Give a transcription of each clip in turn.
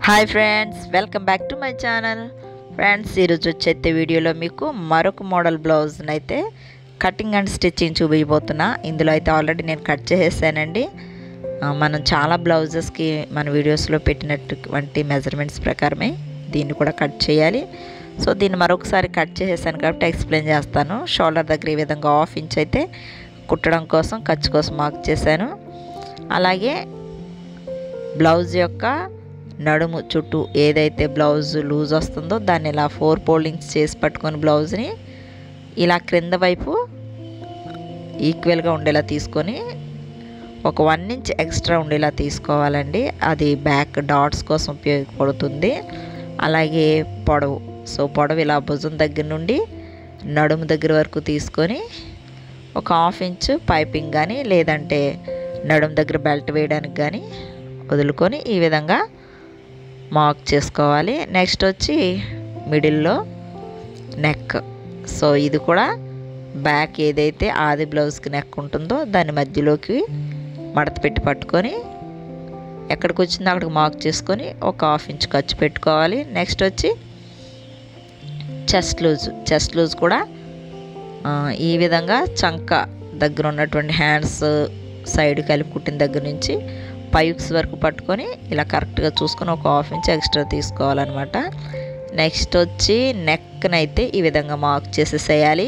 hi friends welcome back to my channel friends ఈరోజు వచ్చే వీడియోలో మీకు మరొక మోడల్ బ్లౌజ్ని అయితే కటింగ్ అండ్ స్టిచ్చింగ్ చూపించబోతున్నా ఇందులో అయితే ఆల్రెడీ నేను కట్ చేసేసానండి ఆ, మనం చాలా బ్లౌజెస్కి మన వీడియోస్లో పెట్టినటువంటి మెజర్మెంట్స్ ప్రకారమే దీన్ని కూడా కట్ చేయాలి సో దీన్ని మరొకసారి కట్ చేసేసాను కాబట్టి ఎక్స్ప్లెయిన్ చేస్తాను షోల్డర్ దగ్గర ఈ విధంగా హాఫ్ ఇంచ్ అయితే కుట్టడం కోసం ఖర్చు కోసం మార్క్ చేశాను అలాగే బ్లౌజ్ యొక్క నడుము చుట్టూ ఏదైతే బ్లౌజ్ లూజ్ వస్తుందో దాన్ని ఇలా ఫోర్ ఫోల్డింగ్స్ చేసి పట్టుకొని బ్లౌజ్ని ఇలా క్రింద వైపు ఈక్వల్గా ఉండేలా తీసుకొని ఒక వన్ ఇంచ్ ఎక్స్ట్రా ఉండేలా తీసుకోవాలండి అది బ్యాక్ డాట్స్ కోసం ఉపయోగపడుతుంది అలాగే పొడవు సో పొడవు ఇలా భుజం దగ్గర నుండి నడుము దగ్గర వరకు తీసుకొని ఒక హాఫ్ ఇంచ్ పైపింగ్ కానీ లేదంటే నడుము దగ్గర బెల్ట్ వేయడానికి కానీ వదులుకొని ఈ విధంగా మార్క్ చేసుకోవాలి నెక్స్ట్ వచ్చి మిడిల్లో నెక్ సో ఇది కూడా బ్యాక్ ఏదైతే ఆది బ్లౌజ్కి నెక్ ఉంటుందో దాని మధ్యలోకి మడత పెట్టి పట్టుకొని ఎక్కడికి వచ్చిందో అక్కడికి మార్క్ చేసుకొని ఒక హాఫ్ ఇంచ్ ఖర్చు పెట్టుకోవాలి నెక్స్ట్ వచ్చి చెస్ట్ లూజ్ చెస్ట్ లూజ్ కూడా ఆ, ఈ విధంగా చంక దగ్గర ఉన్నటువంటి హ్యాండ్స్ సైడ్ కలిపి కుట్టిన దగ్గర నుంచి పైక్స్ వరకు పట్టుకొని ఇలా కరెక్ట్గా చూసుకొని ఒక హాఫ్ ఇంచ్ ఎక్స్ట్రా తీసుకోవాలన్నమాట నెక్స్ట్ వచ్చి నెక్ని అయితే ఈ విధంగా మార్క్ చేసేసేయాలి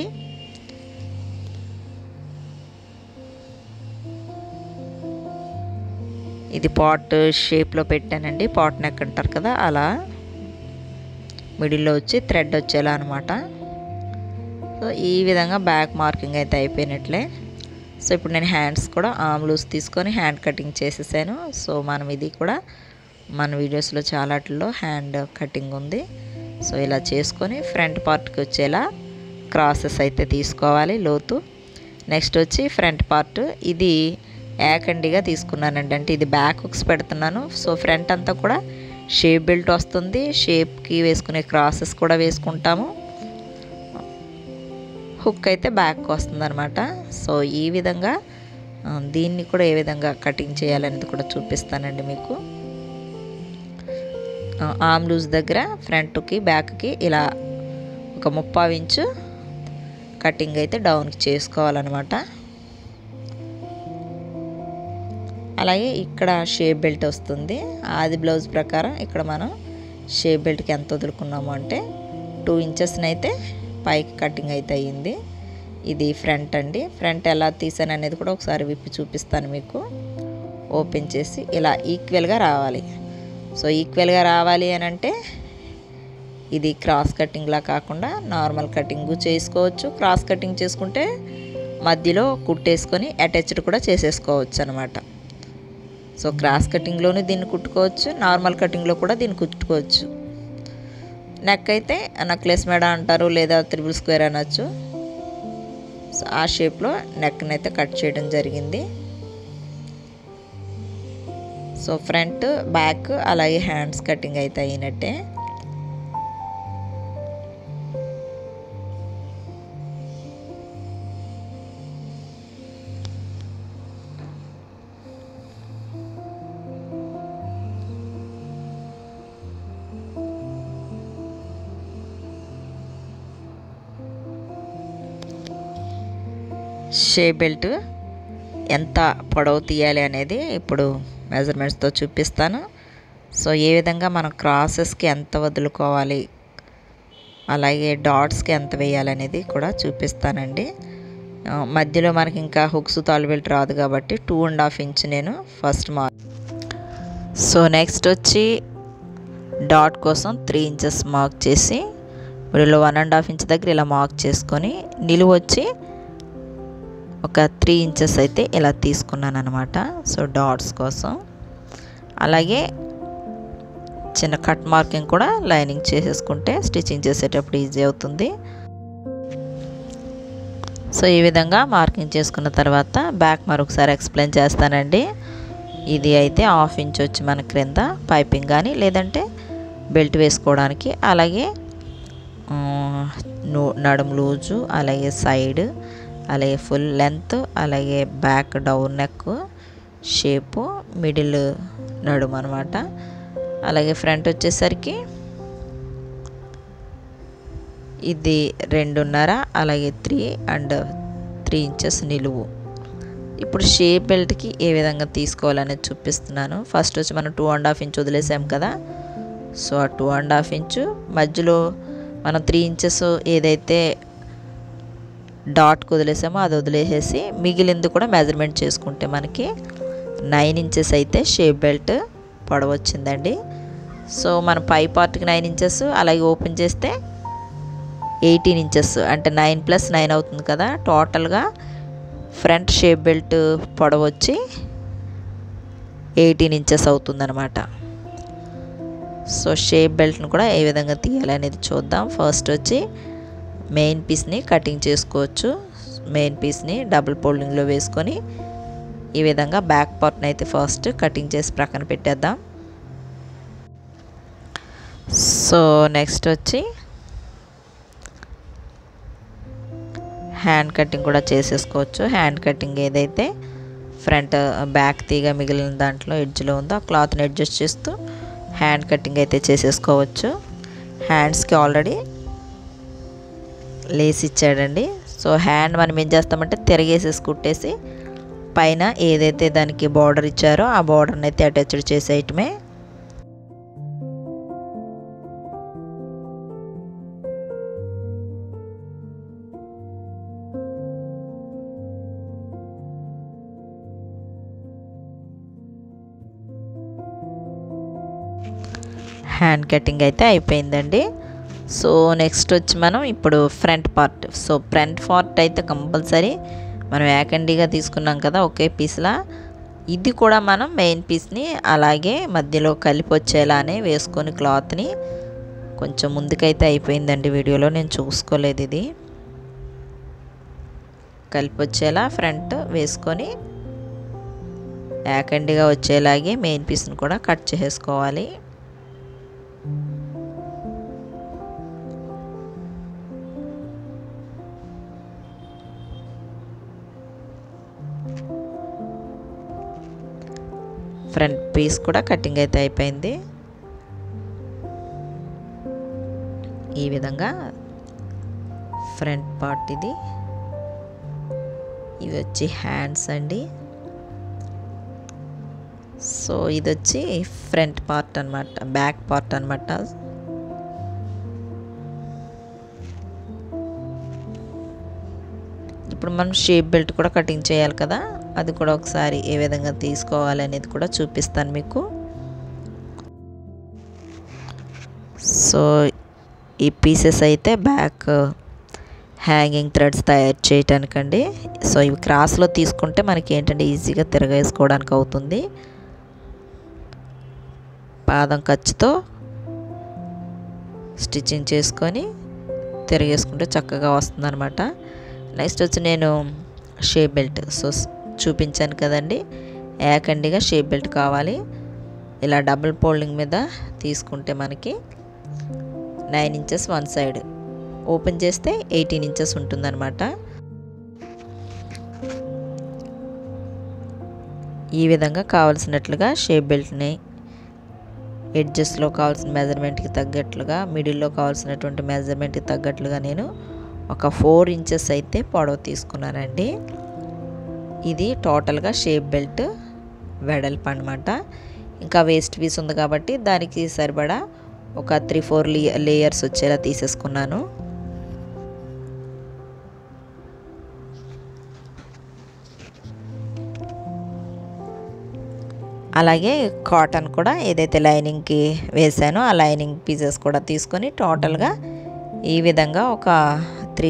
ఇది పాట్ షేప్లో పెట్టానండి పాట్ నెక్ అంటారు కదా అలా మిడిల్లో వచ్చి థ్రెడ్ వచ్చేలా అనమాట సో ఈ విధంగా బ్యాక్ మార్కింగ్ అయితే అయిపోయినట్లే సో ఇప్పుడు నేను హ్యాండ్స్ కూడా ఆమ్ లూస్ తీసుకొని హ్యాండ్ కటింగ్ చేసేసాను సో మనం ఇది కూడా మన వీడియోస్లో చాలాట్లో హ్యాండ్ కటింగ్ ఉంది సో ఇలా చేసుకొని ఫ్రంట్ పార్ట్కి వచ్చేలా క్రాసెస్ అయితే తీసుకోవాలి లోతు నెక్స్ట్ వచ్చి ఫ్రంట్ పార్ట్ ఇది ఏకండిగా తీసుకున్నానండి అంటే ఇది బ్యాక్ హుక్స్ పెడుతున్నాను సో ఫ్రంట్ అంతా కూడా షేప్ బెల్ట్ వస్తుంది షేప్కి వేసుకునే క్రాసెస్ కూడా వేసుకుంటాము హుక్ అయితే బ్యాక్ వస్తుంది అనమాట సో ఈ విధంగా ఆ, దీన్ని కూడా ఏ విధంగా కటింగ్ చేయాలనేది కూడా చూపిస్తానండి మీకు ఆమ్ లూజ్ దగ్గర ఫ్రంట్కి బ్యాక్కి ఇలా ఒక ముప్పావు ఇంచు కటింగ్ అయితే డౌన్కి చేసుకోవాలన్నమాట అలాగే ఇక్కడ షేప్ బెల్ట్ వస్తుంది ఆది బ్లౌజ్ ప్రకారం ఇక్కడ మనం షేప్ బెల్ట్కి ఎంత వదులుకున్నాము అంటే టూ ఇంచెస్ని అయితే పైకి కటింగ్ అయితే అయ్యింది ఇది ఫ్రంట్ అండి ఫ్రంట్ ఎలా తీసాను అనేది కూడా ఒకసారి విప్పి చూపిస్తాను మీకు ఓపెన్ చేసి ఇలా ఈక్వల్గా రావాలి సో ఈక్వల్గా రావాలి అని అంటే ఇది క్రాస్ కటింగ్లా కాకుండా నార్మల్ కటింగ్ చేసుకోవచ్చు క్రాస్ కటింగ్ చేసుకుంటే మధ్యలో కుట్టేసుకొని అటాచ్డ్ కూడా చేసేసుకోవచ్చు అనమాట సో క్రాస్ కటింగ్లోనే దీన్ని కుట్టుకోవచ్చు నార్మల్ కటింగ్లో కూడా దీన్ని కుట్టుకోవచ్చు నెక్ అయితే నక్లెస్ మెడ అంటారు లేదా త్రిబుల్ స్క్వేర్ అనొచ్చు సో ఆ షేప్లో నెక్ని అయితే కట్ చేయడం జరిగింది సో ఫ్రంట్ బ్యాక్ అలాగే హ్యాండ్స్ కటింగ్ అయితే అయినట్టే షే బెల్ట్ ఎంత పొడవు తీయాలి అనేది ఇప్పుడు మెజర్మెంట్స్తో చూపిస్తాను సో ఏ విధంగా మనం క్రాసెస్కి ఎంత వదులుకోవాలి అలాగే డాట్స్కి ఎంత వేయాలనేది కూడా చూపిస్తానండి ఆ, మధ్యలో మనకి ఇంకా హుక్స్ తాలు బెల్ట్ రాదు కాబట్టి టూ అండ్ హాఫ్ ఇంచ్ నేను ఫస్ట్ మార్క్ సో నెక్స్ట్ వచ్చి డాట్ కోసం త్రీ ఇంచెస్ మార్క్ చేసి మిడిల్లో వన్ అండ్ హాఫ్ ఇంచ్ దగ్గర ఇలా మార్క్ చేసుకొని నిలువ వచ్చి ఒక త్రీ ఇంచెస్ అయితే ఇలా తీసుకున్నాను అనమాట సో డాట్స్ కోసం అలాగే చిన్న కట్ మార్కింగ్ కూడా లైనింగ్ చేసేసుకుంటే స్టిచ్చింగ్ చేసేటప్పుడు ఈజీ అవుతుంది సో ఈ విధంగా మార్కింగ్ చేసుకున్న తర్వాత బ్యాక్ మరొకసారి ఎక్స్ప్లెయిన్ చేస్తానండి ఇది అయితే హాఫ్ ఇంచ్ వచ్చి మన క్రింద పైపింగ్ కానీ లేదంటే బెల్ట్ వేసుకోవడానికి అలాగే ఆ, ను- నడుము లూజు అలాగే సైడ్ అలాగే ఫుల్ లెంత్ అలాగే back down neck shape middle నడుము అనమాట అలాగే ఫ్రంట్ వచ్చేసరికి ఇది రెండున్నర అలాగే త్రీ అండ్ త్రీ ఇంచెస్ నిలువు ఇప్పుడు షేప్ బెల్ట్కి ఏ విధంగా తీసుకోవాలనేది చూపిస్తున్నాను ఫస్ట్ వచ్చి మనం టూ అండ్ హాఫ్ ఇంచ్ వదిలేసాం కదా సో ఆ టూ అండ్ హాఫ్ ఇంచు మధ్యలో మనం త్రీ ఇంచెస్ ఏదైతే డాట్కి వదిలేసామో అది వదిలేసేసి మిగిలింది కూడా మెజర్మెంట్ చేసుకుంటే మనకి నైన్ ఇంచెస్ అయితే షేప్ బెల్ట్ పొడవు వచ్చిందండి సో మన పై పార్ట్కి నైన్ ఇంచెస్ అలాగే ఓపెన్ చేస్తే ఎయిటీన్ ఇంచెస్ అంటే నైన్ ప్లస్ నైన్ అవుతుంది కదా టోటల్గా ఫ్రంట్ షేప్ బెల్ట్ పొడవు వచ్చి ఎయిటీన్ ఇంచెస్ అవుతుందన్నమాట సో షేప్ బెల్ట్ని కూడా ఏ విధంగా తీయాలనేది చూద్దాం ఫస్ట్ వచ్చి మెయిన్ పీస్ని కటింగ్ చేసుకోవచ్చు మెయిన్ పీస్ని డబుల్ ఫోల్డింగ్లో వేసుకొని ఈ విధంగా బ్యాక్ పార్ట్ని అయితే ఫస్ట్ కటింగ్ చేసి ప్రక్కన పెట్టేద్దాం సో నెక్స్ట్ వచ్చి హ్యాండ్ కటింగ్ కూడా చేసేసుకోవచ్చు హ్యాండ్ కటింగ్ ఏదైతే ఫ్రంట్ బ్యాక్ తీగ మిగిలిన దాంట్లో ఎడ్జ్లో ఉందో ఆ క్లాత్ని అడ్జస్ట్ చేస్తూ హ్యాండ్ కటింగ్ అయితే చేసేసుకోవచ్చు హ్యాండ్స్కి ఆల్రెడీ లేస్ ఇచ్చాడండి సో హ్యాండ్ మనం ఏం చేస్తామంటే తిరగేసేసి కుట్టేసి పైన ఏదైతే దానికి బార్డర్ ఇచ్చారో ఆ బార్డర్ని అయితే అటాచ్డ్ చేసేయటమే హ్యాండ్ కటింగ్ అయితే అయిపోయిందండి సో నెక్స్ట్ వచ్చి మనం ఇప్పుడు front part so front part అయితే కంపల్సరీ మనం ఏకండిగా తీసుకున్నాం కదా ఒకే పీస్లా ఇది కూడా మనం మెయిన్ పీస్ని అలాగే మధ్యలో కలిపి వచ్చేలానే వేసుకొని క్లాత్ని కొంచెం ముందుకైతే అయిపోయిందండి వీడియోలో నేను చూసుకోలేదు ఇది కలిపి వచ్చేలా ఫ్రంట్ వేసుకొని ఏకండిగా వచ్చేలాగే మెయిన్ పీస్ని కూడా కట్ చేసుకోవాలి ఫ్రంట్ పీస్ కూడా కటింగ్ అయితే అయిపోయింది ఈ విధంగా ఫ్రంట్ పార్ట్ ఇది ఇవి వచ్చి హ్యాండ్స్ అండి సో ఇది వచ్చి ఫ్రంట్ పార్ట్ అనమాట బ్యాక్ పార్ట్ అనమాట ఇప్పుడు మనం షేప్ బెల్ట్ కూడా కటింగ్ చేయాలి కదా అది కూడా ఒకసారి ఏ విధంగా తీసుకోవాలి అనేది కూడా చూపిస్తాను మీకు సో ఈ పీసెస్ అయితే బ్యాక్ హ్యాంగింగ్ థ్రెడ్స్ తయారు చేయటానికండి సో ఇవి క్రాస్లో తీసుకుంటే మనకి ఏంటంటే ఈజీగా తిరగేసుకోవడానికి అవుతుంది పాదం ఖర్చుతో స్టిచ్చింగ్ చేసుకొని తిరిగేసుకుంటే చక్కగా వస్తుంది అనమాట నెక్స్ట్ వచ్చి నేను షేప్ బెల్ట్ సో చూపించాను కదండి ఏకండిగా షేప్ బెల్ట్ కావాలి ఇలా డబుల్ ఫోల్డింగ్ మీద తీసుకుంటే మనకి nine inches one side open చేస్తే ఎయిటీన్ ఇంచెస్ ఉంటుందన్నమాట ఈ విధంగా కావలసినట్లుగా షేప్ బెల్ట్ని ఎడ్జెస్లో కావాల్సిన మెజర్మెంట్కి తగ్గట్లుగా మిడిల్లో కావాల్సినటువంటి మెజర్మెంట్కి తగ్గట్లుగా నేను ఒక ఫోర్ ఇంచెస్ అయితే పొడవు తీసుకున్నానండి ఇది టోటల్గా షేప్ బెల్ట్ వెడల్పు అనమాట ఇంకా వేస్ట్ పీస్ ఉంది కాబట్టి దానికి సరిపడా ఒక త్రీ ఫోర్ లేయర్స్ వచ్చేలా తీసేసుకున్నాను అలాగే కాటన్ కూడా ఏదైతే లైనింగ్కి వేసానో ఆ లైనింగ్ పీసెస్ కూడా తీసుకొని టోటల్గా ఈ విధంగా ఒక త్రీ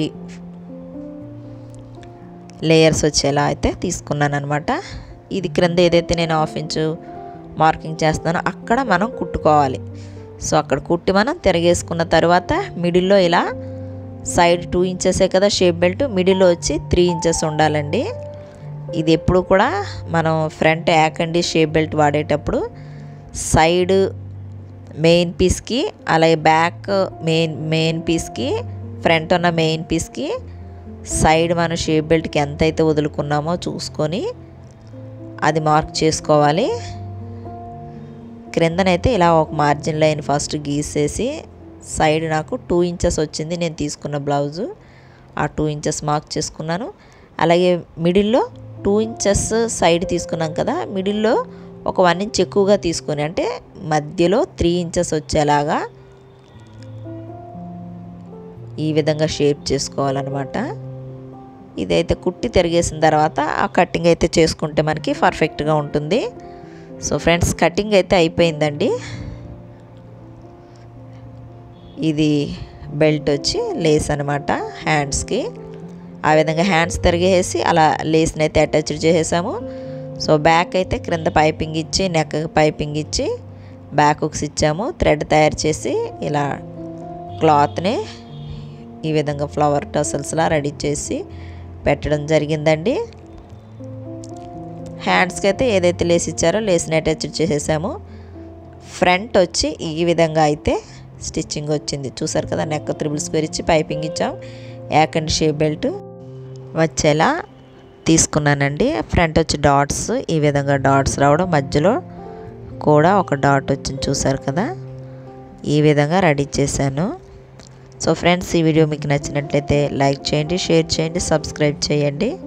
లేయర్స్ వచ్చేలా అయితే తీసుకున్నాను అనమాట ఇది క్రింద ఏదైతే నేను హాఫ్ ఇంచు మార్కింగ్ చేస్తున్నానో అక్కడ మనం కుట్టుకోవాలి సో అక్కడ కుట్టి మనం తిరగేసుకున్న తర్వాత మిడిల్లో ఇలా సైడ్ టూ ఇంచెసే కదా షేప్ బెల్ట్ మిడిల్లో వచ్చి త్రీ ఇంచెస్ ఉండాలండి ఇది ఎప్పుడు కూడా మనం ఫ్రంట్ యాకండి షేప్ బెల్ట్ వాడేటప్పుడు సైడ్ మెయిన్ పీస్కి అలాగే బ్యాక్ మెయిన్ మెయిన్ పీస్కి ఫ్రంట్ ఉన్న మెయిన్ పీస్కి సైడ్ మనం షేప్ బెల్ట్కి ఎంత అయితే వదులుకున్నామో చూసుకొని అది మార్క్ చేసుకోవాలి క్రిందనైతే ఇలా ఒక మార్జిన్ లైన్ ఫస్ట్ గీసేసి సైడ్ నాకు టూ ఇంచెస్ వచ్చింది నేను తీసుకున్న బ్లౌజు ఆ టూ ఇంచెస్ మార్క్ చేసుకున్నాను అలాగే మిడిల్లో టూ ఇంచెస్ సైడ్ తీసుకున్నాం కదా మిడిల్లో ఒక వన్ ఇంచ్ ఎక్కువగా తీసుకొని అంటే మధ్యలో త్రీ ఇంచెస్ వచ్చేలాగా ఈ విధంగా షేప్ చేసుకోవాలన్నమాట ఇదైతే కుట్టి తిరిగేసిన తర్వాత ఆ కటింగ్ అయితే చేసుకుంటే మనకి పర్ఫెక్ట్గా ఉంటుంది సో ఫ్రెండ్స్ కటింగ్ అయితే అయిపోయిందండి ఇది బెల్ట్ వచ్చి లేస్ అనమాట హ్యాండ్స్కి ఆ విధంగా హ్యాండ్స్ తిరిగేసి అలా లేస్ని అయితే అటాచ్ చేసేసాము సో బ్యాక్ అయితే క్రింద పైపింగ్ ఇచ్చి నెక్ పైపింగ్ ఇచ్చి బ్యాక్ హుక్స్ ఇచ్చాము థ్రెడ్ తయారు చేసి ఇలా క్లాత్ని ఈ విధంగా ఫ్లవర్ టసల్స్లా రెడీ చేసి పెట్టడం జరిగిందండి హ్యాండ్స్కి అయితే ఏదైతే లేస్ ఇచ్చారో లేస్ని అటాచ్ చేసేసాము ఫ్రంట్ వచ్చి ఈ విధంగా అయితే స్టిచ్చింగ్ వచ్చింది చూసారు కదా నెక్ త్రిబుల్ స్క్వేర్ ఇచ్చి పైపింగ్ ఇచ్చాం యాక్ అండ్ షేప్ బెల్ట్ వచ్చేలా తీసుకున్నానండి ఫ్రంట్ వచ్చి డాట్స్ ఈ విధంగా డాట్స్ రావడం మధ్యలో కూడా ఒక డాట్ వచ్చింది చూసారు కదా ఈ విధంగా రెడీ చేశాను సో ఫ్రెండ్స్ ఈ వీడియో మీకు నచ్చినట్లయితే లైక్ చేయండి షేర్ చేయండి సబ్స్క్రైబ్ చేయండి